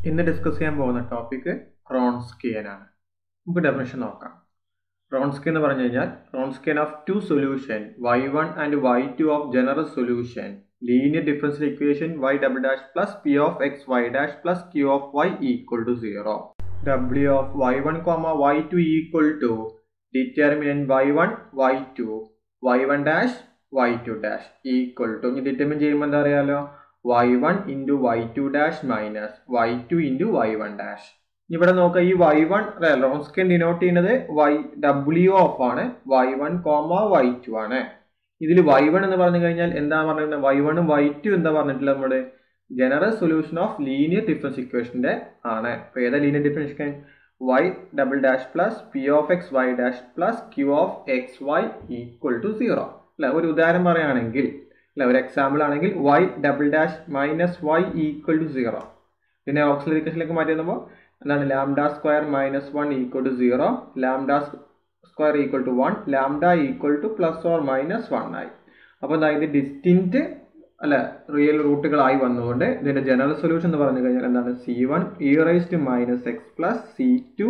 ഇന്ന് ഡിസ്കസ് ചെയ്യാൻ പോകുന്ന ടോപ്പിക് റോൺസ്കിയൻ ആണ് നമുക്ക് ഡെഫിനേഷൻ നോക്കാം റോൺസ്കിയൻ എന്ന് പറഞ്ഞു കഴിഞ്ഞാൽ Wronskian of two solution y one and y two of general solution linear differential equation y double dash plus p of x y dash plus q of y equal to zero ഡബ്ല്യു of y one comma y two equal to determinant y one y two y one dash y two dash equal to ഇനി determinant ചെയ്യുമ്പോൾ എന്താ അറിയാലോ y one into y two dash minus Y to into y one dash ഇവിടെ നോക്കുക ഈ Y വൺ Wronskian denote ചെയ്യുന്നത് y ഡബ്ല്യു ഓഫ് ആണ് y one comma y two ആണ് ഇതിൽ വൈ വൺ എന്ന് പറഞ്ഞു കഴിഞ്ഞാൽ എന്താ പറഞ്ഞിട്ടുള്ളത് വൈ വണ്ണും വൈ ടു എന്താ പറഞ്ഞിട്ടുള്ളത് നമ്മുടെ general solution of linear difference ഇക്വേഷന്റെ ആണ് അപ്പൊ ഏതാ linear difference equation y double dash plus p of x y dash plus q of x y equal to zero അല്ലെ ഒരു ഉദാഹരണം പറയുകയാണെങ്കിൽ അല്ലെ ഒരു എക്സാമ്പിൾ ആണെങ്കിൽ y double dash minus y equal to zero പിന്നെ ഓക്സിലറി ഇക്വേഷനിലേക്ക് മാറ്റി വന്നപ്പോൾ എന്താണ് lambda square minus one equal to zero lambda square equal to one lambda equal two plus or minus one ആയി അപ്പോൾ എന്താ ഇത് ഡിസ്റ്റിൻറ്റ് അല്ല റിയൽ റൂട്ടുകളായി വന്നുകൊണ്ട് ഇതിന്റെ ജനറൽ സൊല്യൂഷൻ എന്ന് പറഞ്ഞു കഴിഞ്ഞാൽ എന്താണ് c one e raise to minus x plus c two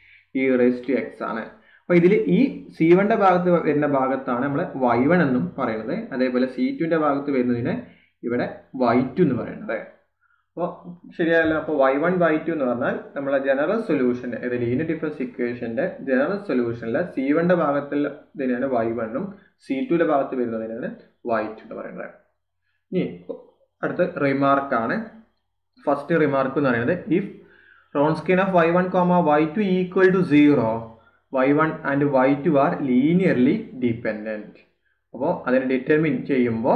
e raise to x ആണ് അപ്പോൾ ഇതിൽ ഈ സി വണ്ണിന്റെ ഭാഗത്ത് വരുന്ന ഭാഗത്താണ് നമ്മൾ വൈ വൺ എന്നും പറയുന്നത് അതേപോലെ സി ടുവിന്റെ ഭാഗത്ത് വരുന്നതിനെ ഇവിടെ വൈ ടു എന്ന് പറയുന്നത് അപ്പോൾ ശരിയല്ല അപ്പോൾ വൈ വൺ വൈ ടു എന്ന് പറഞ്ഞാൽ നമ്മളെ ജനറൽ സൊല്യൂഷൻ്റെ ഇത് ലീനിയർ ഡിഫറൻസ് ഇക്വേഷൻ്റെ ജനറൽ സൊല്യൂഷനിലെ സി വണ്ണിന്റെ ഭാഗത്തിൽ ഇതിനാണ് വൈ വണ്ണും സി ടുവിന്റെ ഭാഗത്ത് വരുന്നതിനാണ് വൈ ടു എന്ന് പറയുന്നത് ഇനി അടുത്ത റിമാർക്കാണ് ഫസ്റ്റ് റിമാർക്ക് എന്ന് പറയുന്നത് if Wronskian of y one comma y two equal to zero y one and y two are linearly dependent അപ്പോൾ അതിനെ ഡിറ്റർമിൻ ചെയ്യുമ്പോൾ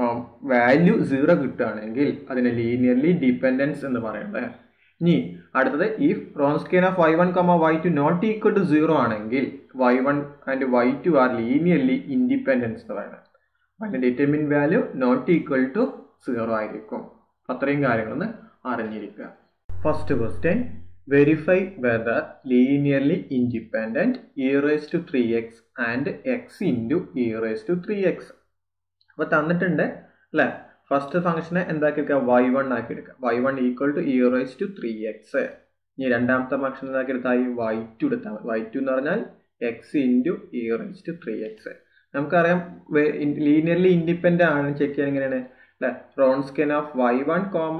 വാല്യൂ സീറോ കിട്ടുകയാണെങ്കിൽ അതിനെ ലീനിയർലി ഡിപ്പെൻഡൻസ് എന്ന് പറയുന്നത് ഇനി അടുത്തത് if Wronskian of y one comma y two not equal to zero ആണെങ്കിൽ y one and y two are linearly independence എന്ന് പറയുന്നത് അതിന്റെ determinant value not equal to zero ആയിരിക്കും അത്രയും കാര്യങ്ങളൊന്ന് അറിഞ്ഞിരിക്കുക first question verify whether linearly independent e raise to three x and x into e raise to three x അപ്പോൾ തന്നിട്ടുണ്ട് അല്ലേ ഫസ്റ്റ് ഫംഗ്ഷനെ എന്താക്കി എടുക്കുക വൈ വൺ ആക്കി എടുക്കുക y one equal to e raise to three x ഇനി രണ്ടാമത്തെ ഫംഗ്ഷൻ എന്താക്കി എടുത്താൽ ഈ വൈ ടു എടുത്താൽ മതി വൈ ടു എന്ന് പറഞ്ഞാൽ x into e raise to three x നമുക്കറിയാം ലീനിയർലി ഇൻഡിപെൻഡൻ്റ് ആണ് ചെക്ക് ചെയ്യാൻ എങ്ങനെയാണ് അല്ലെ Wronskian of y one comma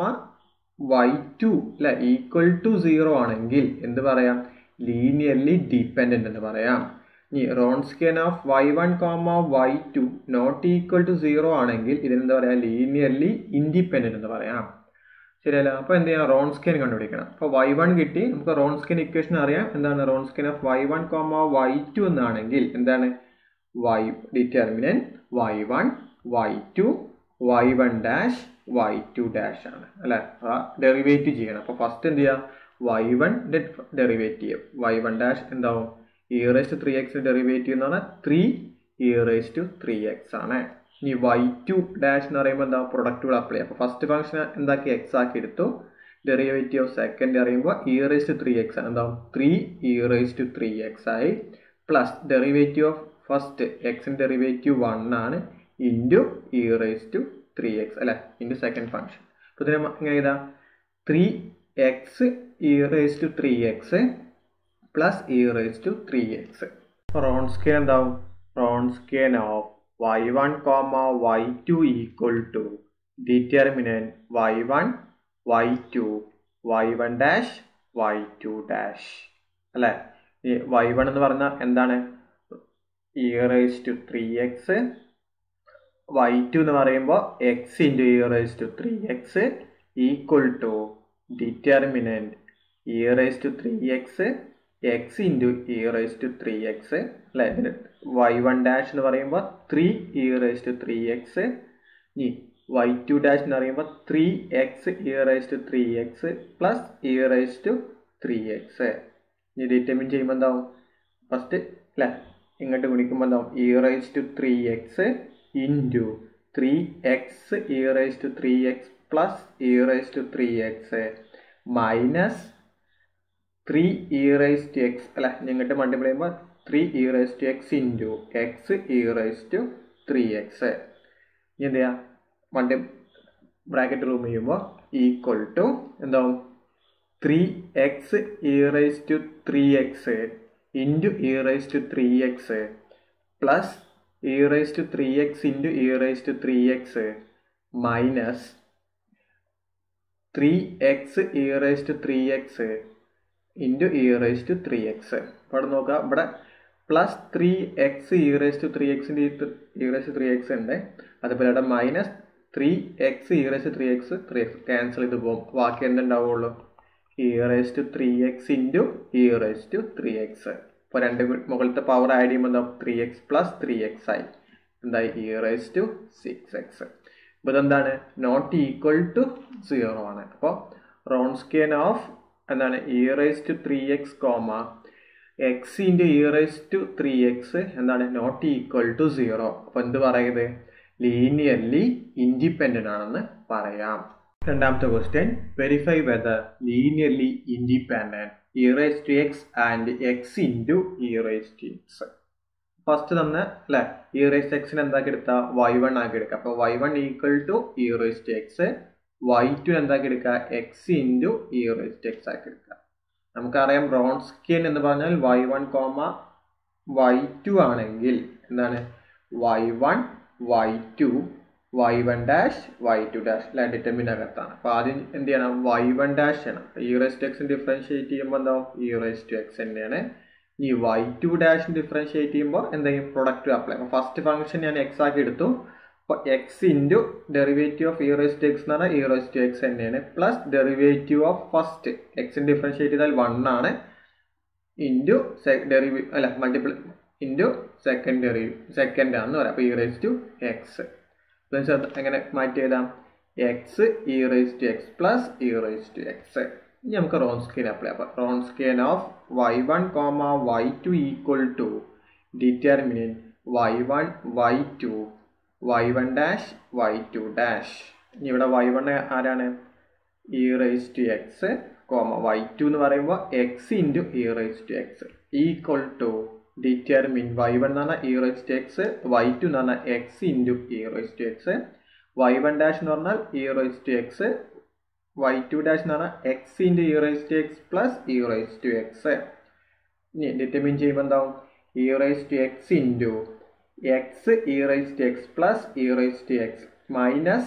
y two അല്ലെ ഈക്വൽ ടു സീറോ ആണെങ്കിൽ എന്ത് പറയാം ലീനിയർലി ഡിപ്പെൻഡൻ്റ് എന്ന് പറയാം ഇനി Wronskian of y one comma y two not equal to zero ആണെങ്കിൽ ഇതിനെന്താ പറയാ ലീനിയർലി ഇൻഡിപെൻഡൻ്റ് എന്ന് പറയാം ശരിയല്ല അപ്പോൾ എന്ത് ചെയ്യാം റോൺസ്കെൻ കണ്ടുപിടിക്കണം അപ്പോൾ വൈ വൺ കിട്ടി നമുക്ക് റോൺസ്കെൻ ഇക്വേഷൻ അറിയാം എന്താണ് Wronskian of y one comma y two എന്നാണെങ്കിൽ എന്താണ് y determinant y one y two y one dash y two dash ആണ് അല്ലെ ഡെറിവേറ്റീവ് ചെയ്യണം അപ്പോൾ ഫസ്റ്റ് എന്ത് ചെയ്യുക y one derivative y one dash എന്താവും e raise to three x derivative എന്ന് പറഞ്ഞാൽ three e raise to three x ആണ് ഇനി വൈ ടു ഡാഷ് എന്ന് പറയുമ്പോൾ എന്താ പ്രൊഡക്റ്റുകൾ അപ്ലൈ അപ്പോൾ ഫസ്റ്റ് ഫംഗ്ഷൻ എന്താക്കി എക്സ് ആക്കി എടുത്തു ഡെറിവേറ്റീവ് ഓഫ് സെക്കൻഡ് അറിയുമ്പോൾ e raise to three x ആണ് എന്താവും three e raise to three x ആയി പ്ലസ് ഡെറിവേറ്റീവ് ഓഫ് ഫസ്റ്റ് എക്സിൻ്റെ ഡെറിവേറ്റീവ് വൺ ആണ് into e raise to three x അല്ലെ ഇൻറ്റു സെക്കൻഡ് ഫംഗ്ഷൻ അപ്പോൾ ഇതിനെ എങ്ങനെ ചെയ്താൽ three x e raise to three x plus e raise to three x Wronskian എന്താവും Wronskian of y one comma y two equal to determinant y one y two y one dash y two dash അല്ലേ ഈ Y one എന്ന് പറഞ്ഞാൽ എന്താണ് e raise to three x y two എന്ന് പറയുമ്പോൾ x into e raise to three x equal to determinant e raise to three x x into e raise to three x അല്ലേ ഇതിന് y one dash എന്ന് പറയുമ്പോൾ three e raise to three x ഇനി y two dash എന്ന് പറയുമ്പോൾ three x e raise to three x plus e raise to three x ഇനി determinant ചെയ്യുമ്പോൾ എന്താവും ഫസ്റ്റ് അല്ലേ ഇങ്ങോട്ട് ഗുണിക്കുമ്പോൾ എന്താവും e raise to three x into three x e raise to three x plus e raise to three x minus three e raise to x അല്ല ഇങ്ങോട്ട് multiply ചെയ്യുമ്പോൾ three e raise to x into x e raise to three x ഇനി എന്ത് ചെയ്യുക multi bracket room ചെയ്യുമ്പോൾ equal to എന്താവും three x e raise to three x into e raise to three x plus e raise to three x into e raise to three x minus three x e raise to three x into e raise to three x ഇവിടെ നോക്കുക ഇവിടെ plus three x e raise to three x e raise to three x ഉണ്ട് അതുപോലെ ഇവിടെ minus three x e raise to three x three x cancel ചെയ്ത് പോകും ബാക്കി എന്തുണ്ടാവുള്ളൂ e raise to three x into e raise to three x ഇപ്പോൾ രണ്ട് മുകളിലത്തെ പവർ ആഡ് ചെയ്യുമ്പോൾ എന്താ three x plus three x ആയി എന്തായി e raise to six x അപ്പോൾ ഇതെന്താണ് നോട്ട് ഈക്വൽ ടു സീറോ ആണ് അപ്പോൾ റോൺസ്കിയൻ ഓഫ് എന്താണ് e raise to three x comma x into e raise to three x എന്താണ് നോട്ട് ഈക്വൽ ടു സീറോ അപ്പോൾ എന്ത് പറയുന്നത് ലീനിയർലി ഇൻഡിപെൻഡൻ്റ് ആണെന്ന് പറയാം രണ്ടാമത്തെ question verify whether linearly independent e raise to x and x into e raise to x first തന്നെ അല്ലെ E rice എക്സിന് എന്താക്കി എടുത്താൽ വൈ വൺ ആക്കി എടുക്കുക അപ്പോൾ y one equal to e raise to x y two എന്താക്കി എടുക്കുക x into e raise to x ആക്കി എടുക്കുക നമുക്കറിയാം റോൺസ്കിയൻ എന്ന് പറഞ്ഞാൽ y one comma y two ആണെങ്കിൽ എന്താണ് y one y two y one dash y two dash അല്ലെ ഡിറ്റർമിനകത്താണ് അപ്പോൾ ആദ്യം എന്ത് ചെയ്യണം വൈ വൺ ഡാഷ് ചെയ്യണം e raise to x differentiate ചെയ്യുമ്പോൾ എന്താവും ഇ റൈസ് ടു എക്സ് തന്നെയാണ് ഈ വൈ ടു ഡാഷ് ഡിഫറൻഷിയേറ്റ് ചെയ്യുമ്പോൾ എന്തെങ്കിലും പ്രൊഡക്റ്റ് അപ്ലൈ അപ്പോൾ ഫസ്റ്റ് ഫംഗ്ഷൻ ഞാൻ എക്സ് ആക്കി എടുത്തു അപ്പോൾ x into derivative of e raise to x എന്ന് പറഞ്ഞാൽ ഇ റൈസ് ടു എക്സ് തന്നെയാണ് പ്ലസ് ഡെറിവേറ്റീവ് ഓഫ് ഫസ്റ്റ് എക്സിന് ഡിഫറൻഷിയേറ്റ് ചെയ്താൽ വൺ ആണ് ഇൻറ്റു ഡെറിവേ അല്ല multiple into second derivative second ആണെന്ന് പറയാം അപ്പോൾ ഇ റൈസ് ടു എക്സ് എങ്ങനെ മാറ്റി എഴുതാം x e raise to x plus e raise to x ഇനി നമുക്ക് റോൺസ്കെയിൻ അപ്ലൈ അപ്പോൾ Wronskian of y one comma y two equal to determinant y one y two y one dash y two dash ഇനി ഇവിടെ y one ആരാണ് e raise to x comma y two എന്ന് പറയുമ്പോൾ x into e raise to x equal to determinant y one എന്ന് പറഞ്ഞാൽ e raise to x y two എന്ന് പറഞ്ഞാൽ x into e raise to x y one dash എന്ന് പറഞ്ഞാൽ e raise to x y two dash എന്ന് പറഞ്ഞാൽ x into e raise to x plus e raise to x ഇനി determinant ചെയ്യുമ്പോൾ എന്താവും e raise to x into x e raise to x plus e raise to x minus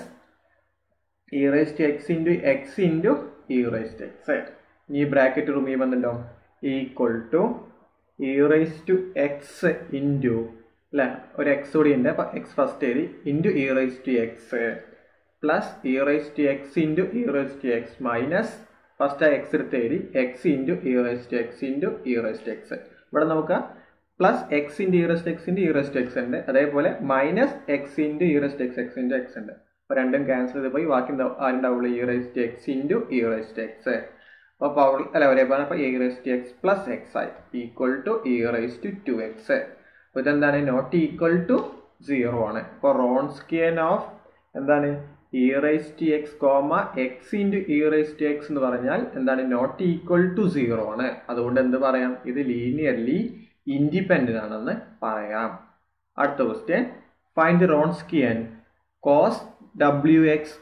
e raise to x into x into e raise to x ഈ bracket remove ചെയ്യുമ്പോൾ എന്തുണ്ടാവും equal to e raise to x into അല്ലേ ഒരു x കൂടി ഉണ്ട് അപ്പോൾ x first എഴുതി into e raise to x plus e raise to x into e raise to x minus first ആ എക്സ് എടുത്ത് എഴുതി x into e raise to x into e raise to x ഇവിടെ നമുക്ക് plus x into e raise to x into e raise to x ഉണ്ട് അതേപോലെ minus x into e raise to x x into x ഉണ്ട് അപ്പോൾ രണ്ടും cancel ചെയ്ത് പോയി ബാക്കി ആരുണ്ടാവുള്ളൂ e raise to x into e raise to x അപ്പോൾ പവർ അല്ല ഒരേപോലെ അപ്പോൾ e raise to x plus x ആയി equal to e raise to two x അപ്പോൾ ഇതെന്താണ് നോട്ട് ഈക്വൽ ടു സീറോ ആണ് അപ്പോൾ റോൺസ്കിയൻ ഓഫ് എന്താണ് e raise to x comma x into e raise to x എന്ന് പറഞ്ഞാൽ എന്താണ് നോട്ട് ഈക്വൽ ടു സീറോ ആണ് അതുകൊണ്ട് എന്ത് പറയാം ഇത് ലീനിയർലി ഇൻഡിപെൻഡൻ്റ് ആണെന്ന് പറയാം അടുത്ത ക്വസ്റ്റ്യൻ ഫൈൻഡ് റോൺസ്കിയൻ കോസ് ഡബ്ല്യു എക്സ്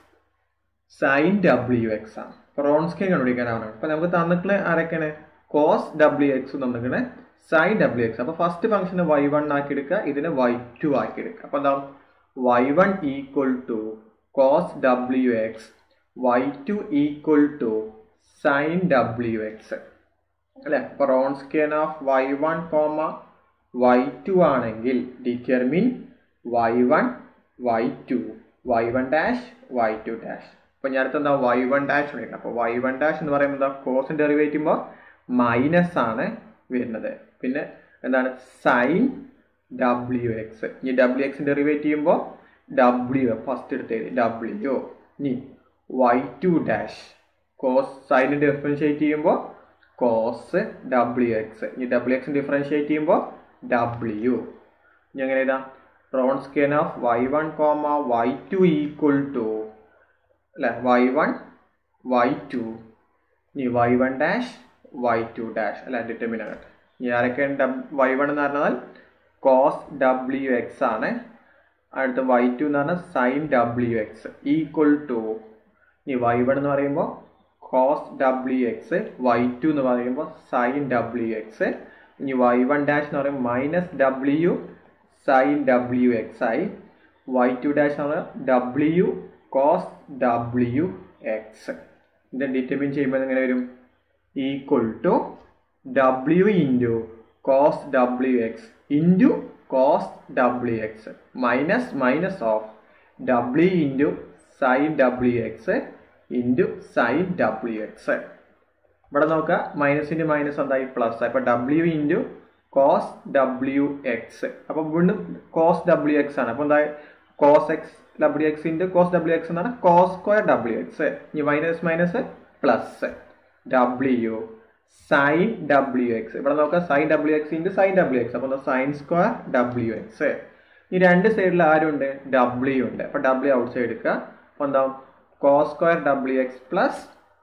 സൈൻ ഡബ്ല്യു എക്സ് ആണ് റോൺസ്കിയൻ കണ്ടുപിടിക്കാനാണ് അപ്പോൾ നമുക്ക് തന്നിട്ടുള്ള ആരൊക്കെയാണ് കോസ് ഡബ്ല്യു എക്സ് തന്നിട്ട് സൈൻ ഡബ്ല്യു എക്സ് അപ്പോൾ ഫസ്റ്റ് ഫംഗ്ഷന് വൈ വൺ ആക്കി എടുക്കുക ഇതിനെ വൈ ടു ആക്കി എടുക്കുക അപ്പോൾ എന്താ Y one equal to cos ഡബ്ല്യു X y two equal to sign ഡബ്ല്യു എക്സ് അല്ലെ അപ്പോൾ Wronskian of y one comma y two ആണെങ്കിൽ determine y one y two y one dash y two dash അപ്പോൾ ഞാൻ അടുത്ത് എന്താ വൈ വൺ ഡാഷ് വിളിക്കണം അപ്പോൾ വൈ വൺ ഡാഷ് എന്ന് പറയുമ്പോൾ എന്താ കോസിൻ്റെ ഡെറിവേറ്റ് ചെയ്യുമ്പോൾ മൈനസ് ആണ് വരുന്നത് പിന്നെ എന്താണ് സൈൻ ഡബ്ല്യു എക്സ് ഇനി ഡബ്ല്യു എക്സിൻ്റെ ഡെറിവേറ്റ് ചെയ്യുമ്പോൾ ഡബ്ല്യു ഫസ്റ്റ് എടുത്ത് എഴുതി ഡബ്ല്യു ഇനി വൈ ടു ഡാഷ് കോസ് സൈനിൻ്റെ ഡിഫറൻഷിയേറ്റ് ചെയ്യുമ്പോൾ കോസ് ഡബ്ല്യു എക്സ് ഇനി ഡബ്ല്യു എക്സിന് ഡിഫറൻഷിയേറ്റ് ചെയ്യുമ്പോൾ ഡബ്ല്യു ഇനി എങ്ങനെ എഴുതാം Wronskian of y one comma y two equal to അല്ലെ വൈ വൺ വൈ ടു ഇനി y one dash y two dash അല്ലെ ഡിറ്റർമിനകത്ത് ഇനി ആരൊക്കെയാണ് വൈ വൺ എന്ന് പറഞ്ഞാൽ കോസ് ഡബ്ല്യു എക്സ് ആണ് അടുത്ത വൈ ടു എന്ന് പറഞ്ഞാൽ സൈൻ ഡബ്ല്യു എക്സ് ഈക്വൽ ടു ഇനി വൈ വൺ എന്ന് പറയുമ്പോൾ കോസ് ഡബ്ല്യു എക്സ് വൈ ടു എന്ന് പറയുമ്പോൾ സൈൻ ഡബ്ല്യു എക്സ് ഇനി വൈ വൺ ഡാഷ് എന്ന് പറയുമ്പോൾ മൈനസ് ഡബ്ല്യു സൈൻ ഡബ്ല്യു എക്സ് ആയി വൈ ടു ഡാഷ് എന്ന് പറയുമ്പോൾ ഡബ്ല്യു കോസ് ഡബ്ല്യു എക്സ് ഇത് ഡിറ്റർമിൻ ചെയ്യുമ്പോൾ എങ്ങനെ വരും equal to W into cos ഡബ്ല്യു എക്സ് ഇൻറ്റു കോസ് ഡബ്ല്യു X minus minus of W into sine ഡബ്ല്യു എക്സ് ഇൻറ്റു സൈൻ ഡബ്ല്യു എക്സ് ഇവിടെ നോക്കുക മൈനസിൻ്റെ മൈനസ് എന്തായി പ്ലസ് അപ്പോൾ ഡബ്ല്യു ഇൻറ്റു കോസ് ഡബ്ല്യു എക്സ് അപ്പോൾ വീണ്ടും കോസ് ഡബ്ല്യു എക്സ് ആണ് അപ്പോൾ എന്തായി cos X W X into cos ഡബ്ല്യു എക്സ് എന്നാണ് കോസ് സ്ക്വയർ ഡബ്ല്യു എക്സ് ഇനി minus minus plus W sign ഡബ്ല്യു എക്സ് ഇവിടെ നോക്കാം സൈൻ ഡബ്ല്യു എക്സ് ഇൻറ്റു സൈൻ ഡബ്ല്യു എക്സ് അപ്പോൾ സൈൻ സ്ക്വയർ ഡബ്ല്യു എക്സ് ഈ രണ്ട് സൈഡിൽ ആരുണ്ട് ഡബ്ല്യു ഉണ്ട് അപ്പോൾ ഡബ്ല്യു ഔട്ട് സൈഡ് എടുക്കുക അപ്പോൾ എന്താവും cos square W X plus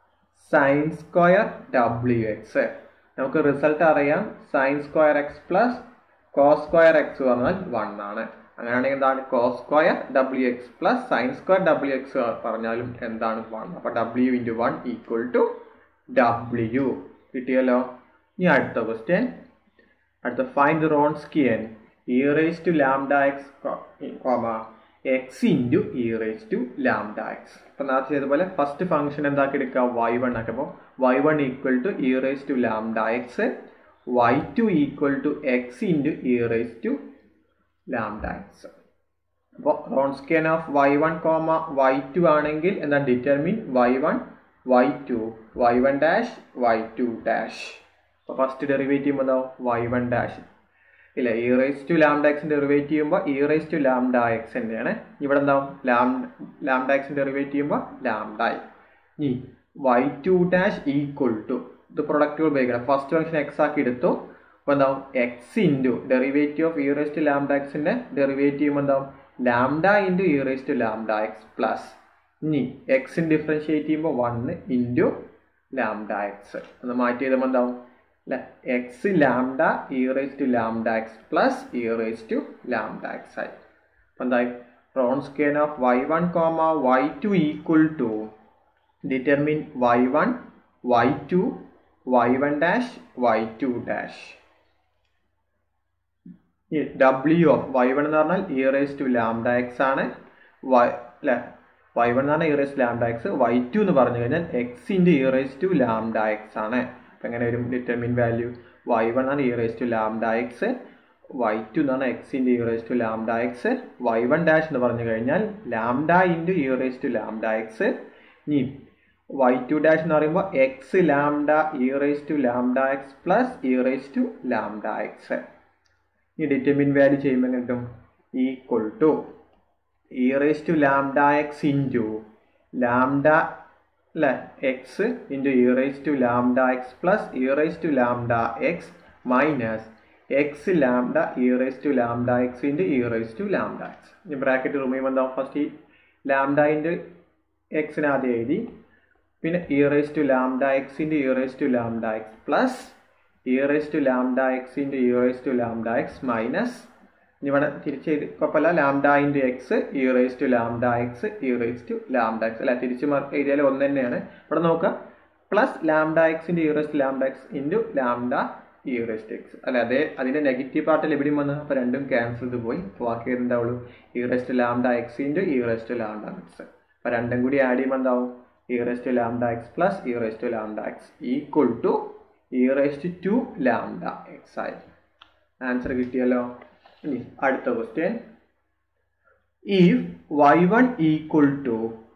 sine square W X നമുക്ക് റിസൾട്ട് അറിയാം sign square x plus cos square X പറഞ്ഞാൽ വൺ ആണ് അങ്ങനെയാണെങ്കിൽ എന്താണ് cos square W X plus sine square W X പറഞ്ഞാലും എന്താണ് വൺ അപ്പോൾ W into one equal to W കിട്ടിയല്ലോ ഇനി അടുത്ത ക്വസ്റ്റ്യൻ അടുത്ത find Wronskian E raise to lambda X comma x into e raise to lambda X ഇപ്പം നേരത്തെ ചെയ്തപോലെ first function എന്താക്കി എടുക്കുക വൈ വൺ ആക്കി അപ്പോൾ y one equal to e raise to lambda x y two equal to x into e raise to lambda x അപ്പോൾ Wronskian of y one comma y two ആണെങ്കിൽ എന്താ determinant y one y two y one dash y two dash അപ്പോൾ first derivate ചെയ്യുമ്പോൾ എന്താവും y one dash ഇല്ല e raise to lambda എക്സിൻ്റെ derivate ചെയ്യുമ്പോൾ e raise to lambda x തന്നെയാണ് ഇവിടെ എന്താവും ലാം ലാംഡ എക്സിൻ്റെ ഡെറിവേറ്റ് ചെയ്യുമ്പോൾ ലാംഡ ഇനി y two dash equal to ഇത് പ്രൊഡക്റ്റ് ഉപയോഗിക്കണം ഫസ്റ്റ് ഫംഗ്ഷൻ എക്സ് ആക്കി എടുത്തു അപ്പോൾ എന്താവും x into derivative of e raise to lambda എക്സിൻ്റെ ഡെറിവേറ്റ് ചെയ്യുമ്പോൾ എന്താവും lambda into e raise to lambda x plus ഇനി എക്സിന് ഡിഫറൻഷിയേറ്റ് ചെയ്യുമ്പോൾ വണ്ണ് ഇൻറ്റു ലാംഡ എക്സ് ഒന്ന് മാറ്റി ചെയ്തുമ്പോൾ എന്താവും x lambda e raise to lambda x plus e raise to lambda x ആയി അപ്പം എന്തായി Wronskian of y one comma y two equal to determinant y one y two y one dash y two dash ഡബ്ല്യു of y one എന്ന് പറഞ്ഞാൽ e raise to lambda x ആണ് y അല്ലെ y one എന്ന് പറഞ്ഞാൽ e raise lambda x y two എന്ന് പറഞ്ഞു കഴിഞ്ഞാൽ x into e raise to lambda x ആണ് അപ്പം എങ്ങനെ വരും ഡിറ്റർമിൻ വാല്യൂ വൈ വൺ ആണ് e raise to lambda x y two എന്ന് പറഞ്ഞാൽ x into e raise to lambda x y one dash എന്ന് പറഞ്ഞു കഴിഞ്ഞാൽ lambda into e raise to lambda x ഇനി വൈ ടു ഡാഷ് എന്ന് പറയുമ്പോൾ x lambda e raise to lambda x plus e raise to lambda x ഈ determinant value ചെയ്യുമ്പോൾ കിട്ടും equal to e raise to lambda x into lambda അല്ലേ x into e raise to lambda x plus e raise to lambda x minus x lambda e raise to lambda x into e raise to lambda x ഇനി bracket remove ചെയ്യുമ്പോൾ എന്താ first ഈ lambda into എക്സിന് ആദ്യം എഴുതി പിന്നെ e raise to lambda x into e raise to lambda x plus e raise to lambda x into e raise to lambda x minus ഇനി ഇവിടെ തിരിച്ച് എഴുതി കുഴപ്പമില്ല lambda into x e raise to lambda x e raise to lambda x അല്ല തിരിച്ച് എഴുതിയാൽ ഒന്ന് തന്നെയാണ് ഇവിടെ നോക്കുക plus lambda x into e raise to lambda x into lambda e raise to x അല്ല അതേ അതിൻ്റെ നെഗറ്റീവ് പാർട്ടിൽ എവിടെയും വന്നു അപ്പോൾ രണ്ടും ക്യാൻസൽ ചെയ്ത് പോയി ബാക്കി എന്താവുള്ളൂ e raise to lambda x into e raise to lambda x അപ്പോൾ രണ്ടും കൂടി ആഡ് ചെയ്യുമ്പോൾ എന്താവും e raise to lambda x plus e raise to lambda x equal to e raise to two lambda x ആയി answer കിട്ടിയല്ലോ ഇനി അടുത്ത question if y one equal to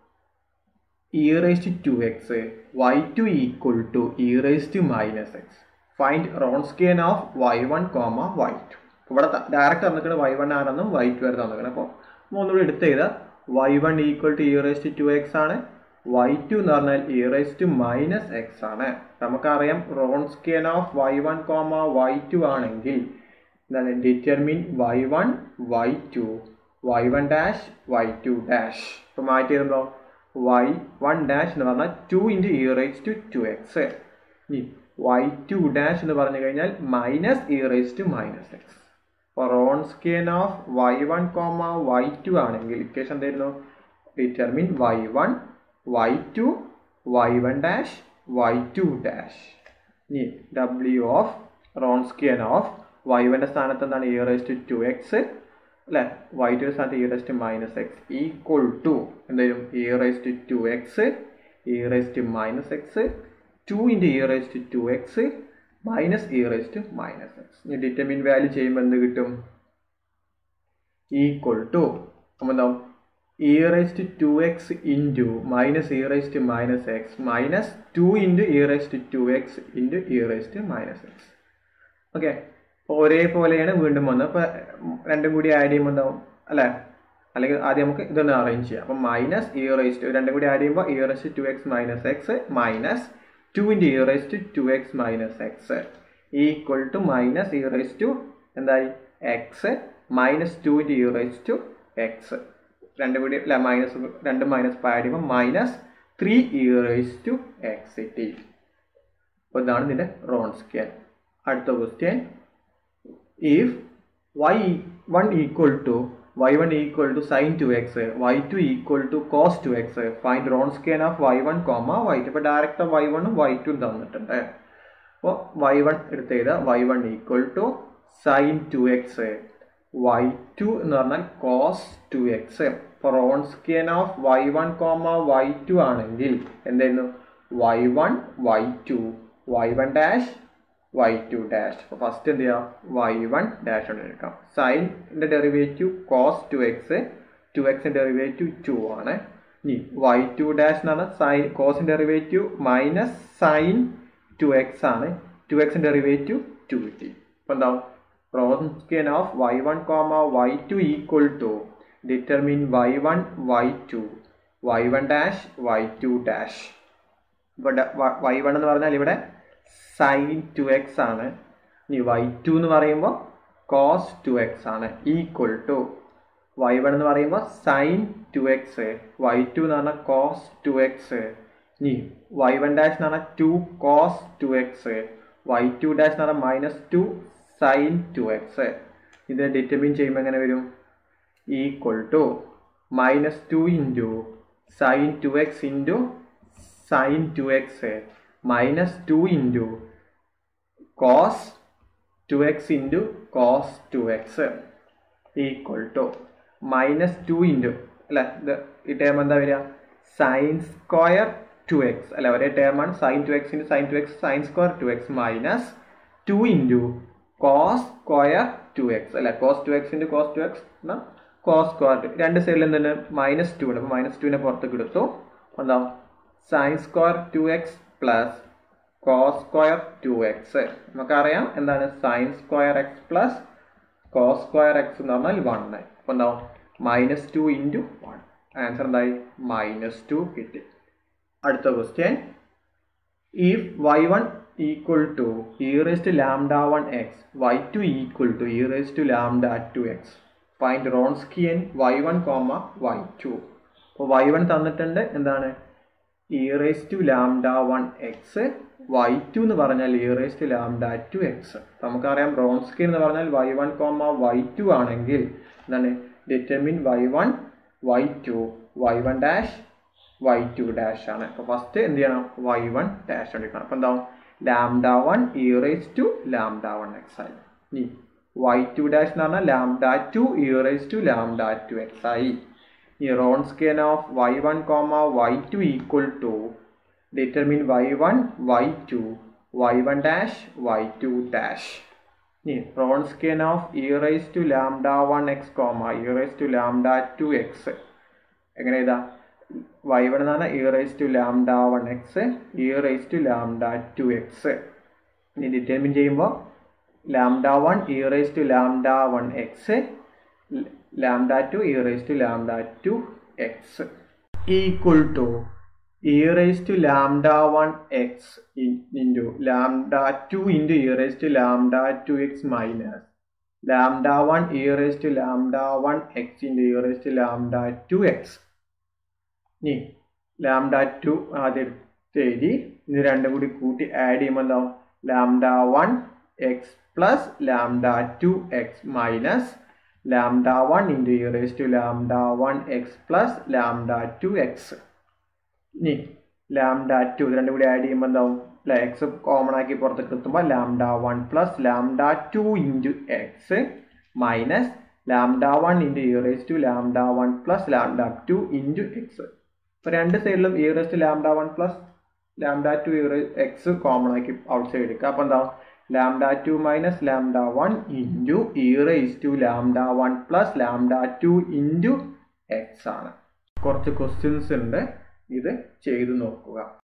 e raise to two x y two equal to e raise to minus x find Wronskian of y one comma y two ഇവിടെ direct തന്നിട്ട് y one ആണെന്നും y two വരെ തന്നിക്കണം അപ്പോൾ മൂന്നുകൂടി എടുത്ത് ചെയ്താൽ y one equal to e raise to two x ആണ് വൈ ടു എന്ന് പറഞ്ഞാൽ e raise to minus x ആണ് നമുക്കറിയാം Wronskian of y one comma y two ആണെങ്കിൽ എന്താണ് determinant y one y two y one dash y two dash ഇപ്പോൾ മാറ്റി എഴുതുമ്പോൾ വൈ വൺ ഡാഷ് എന്ന് പറഞ്ഞാൽ two into e raise to two x ഇനി വൈ ടു ഡാഷ് എന്ന് പറഞ്ഞു കഴിഞ്ഞാൽ minus e raise to minus x അപ്പോൾ Wronskian of y one comma y two ആണെങ്കിൽ ഇക്വേഷൻ എന്തായിരുന്നു determinant y one y two y one dash y two dash ഇനി ഡബ്ല്യു of Wronskian of y വൻ്റെ സ്ഥാനത്ത് എന്താണ് ഇ റേസ്റ്റ് ടു എക്സ് അല്ലെ y two സ്ഥാനത്ത് e raised minus x equal to എന്തായാലും e raised to x e raised minus X two into e raised to x minus e raised minus x ഇനി determinant value ചെയ്യുമ്പോൾ എന്ത് കിട്ടും equal to അപ്പോൾ എന്താവും e raised to x into minus e raised minus x minus two into e raised to x into e raised minus x okay അപ്പോൾ ഒരേപോലെയാണ് വീണ്ടും വന്നത് അപ്പോൾ രണ്ടും കൂടി ആഡ് ചെയ്യുമ്പോൾ എന്താവും അല്ലേ അല്ലെങ്കിൽ ആദ്യം നമുക്ക് ഇതൊന്ന് അറേഞ്ച് ചെയ്യാം അപ്പം മൈനസ് ഇ റേസ്റ്റ് രണ്ടും കൂടി ആഡ് ചെയ്യുമ്പോൾ e raised to x minus x minus two into e raised to x minus x equal to minus e raise to എന്തായി x minus two into e raise to x രണ്ടും കൂടി അല്ല minus രണ്ടും minus add ചെയ്യുമ്പോൾ minus three e raise to x t അപ്പോൾ ഇതാണ് ഇതിൻ്റെ Wronskian അടുത്ത question if y1 equal to y1 equal to sin 2x y2 equal to cos 2x find Wronskian of y1 comma y2 ഇപ്പോൾ direct y1 ഉം y2 ഉം തന്നിട്ടുണ്ട് അപ്പോൾ y1 എടുത്ത് ചെയ്താൽ y1 equal to sin 2x y2 എന്ന് പറഞ്ഞാൽ cos 2x ഇപ്പോൾ Wronskian of y1 comma y2 ആണെങ്കിൽ എന്തായിരുന്നു y1 y2 y1 dash y two dash അപ്പോൾ ഫസ്റ്റ് എന്ത് ചെയ്യാം വൈ വൺ ഡാഷ് കൊണ്ട് എടുക്കാം സൈൻ്റെ derivative cos two x two എക്സിൻ്റെ ഡെറിവേറ്റീവ് ടു ആണ് ഇനി വൈ ടു ഡാഷ് എന്ന് പറഞ്ഞാൽ സൈൻ കോസിൻ്റെ derivative minus sine two x ആണ് ടു എക്സിൻ്റെ ഡെറിവേറ്റീവ് ടു കിട്ടി അപ്പോൾ എന്താവും Wronskian of y one comma y two equal to determinant y one y two y one dash y two dash ഇവിടെ y one എന്ന് പറഞ്ഞാൽ ഇവിടെ സൈൻ ടു എക്സ് ആണ് ഇനി വൈ ടു എന്ന് പറയുമ്പോൾ കോസ് ടു എക്സ് ആണ് ഈക്വൽ ടു വൈ വൺ എന്ന് പറയുമ്പോൾ sine two x y two എന്ന് പറഞ്ഞാൽ കോസ് ടു എക്സ് ഇനി വൈ വൺ ഡാഷ് എന്ന് പറഞ്ഞാൽ two cos two x y two dash എന്ന് പറഞ്ഞാൽ minus two sine two x ഇത് ഡിറ്റർമിൻ ചെയ്യുമ്പോൾ എങ്ങനെ വരും equal to minus two into sine two x into sine two x minus two into cos two x into cos two x equal to minus two into അല്ല ഇത് ഈ term എന്താ വരിക sign square two x അല്ല ഒരേ ടേമാണ് sine two x into sine two x sine square two x minus two into cos square two x അല്ല cos two x into cos two x എന്നാൽ കോസ് സ്ക്വയർ ടു രണ്ട് സൈഡിൽ എന്താണ് minus two ഉണ്ട് അപ്പോൾ മൈനസ് ടുവിനെ പുറത്തേക്ക് എടുത്തു എന്താവും sine square two x plus cos square two x നമുക്കറിയാം എന്താണ് sine square x plus cos square x എന്ന് പറഞ്ഞാൽ വൺ അപ്പോൾ എന്താവും minus two into one answer എന്തായി മൈനസ് ടു കിട്ടി അടുത്ത question if y one equal to e raise to lambda one x y two equal to e raise to lambda two x find Wronskian y one comma y two അപ്പോൾ y one തന്നിട്ടുണ്ട് എന്താണ് e raise to lambda one x y two എന്ന് പറഞ്ഞാൽ e raise to lambda two x നമുക്കറിയാം Wronskian എന്ന് പറഞ്ഞാൽ y one comma y two ആണെങ്കിൽ എന്താണ് determinant y one y two y one dash y two dash ആണ് അപ്പോൾ first എന്ത് ചെയ്യണം വൈ വൺ ഡാഷ് എടുക്കണം അപ്പോൾ എന്താവും lambda one e raise to lambda one x ആയി ഇനി വൈ ടു ഡാഷ് എന്ന് പറഞ്ഞാൽ lambda two e raise to lambda two x ആയി ഈ Wronskian of y one comma y two equal to determinant y one y two y one dash y two dash ഇനി Wronskian of e raise to lambda one x comma e raise to lambda two x എങ്ങനെ ഇതാ y one എന്ന് പറഞ്ഞാൽ e raise to lambda one x e raise to lambda two x ഇനി determinant ചെയ്യുമ്പോൾ lambda one e raise to lambda one x lambda two e raise to lambda two x equal to e raise to lambda one x into lambda two into e raise to lambda two x minus lambda one e raise to lambda one x into e raise to lambda two x ഇനി lambda two ആദ്യം എടുത്ത് എഴുതി ഇത് രണ്ടും കൂടി കൂട്ടി add ചെയ്യുമ്പോൾ എന്താവും lambda one x plus lambda two x minus lambda one into e raise to lambda one x plus lambda two x ഇനി ലാംഡ ടു ഇത് രണ്ടും കൂടി ആഡ് ചെയ്യുമ്പോൾ എന്താവും അല്ലെ എക്സ് കോമൺ ആക്കി പുറത്തേക്ക് എത്തുമ്പോൾ lambda one plus lambda two into x minus lambda one into e raise to lambda one plus lambda two into x ഇപ്പോൾ രണ്ട് സൈഡിലും e raise to lambda one plus lambda two e x common ആക്കി out side എടുക്കുക അപ്പോൾ എന്താ lambda two minus lambda one into e raise to lambda one plus lambda two into x ആണ് കുറച്ച് questions ഉണ്ട് ഇത് ചെയ്തു നോക്കുക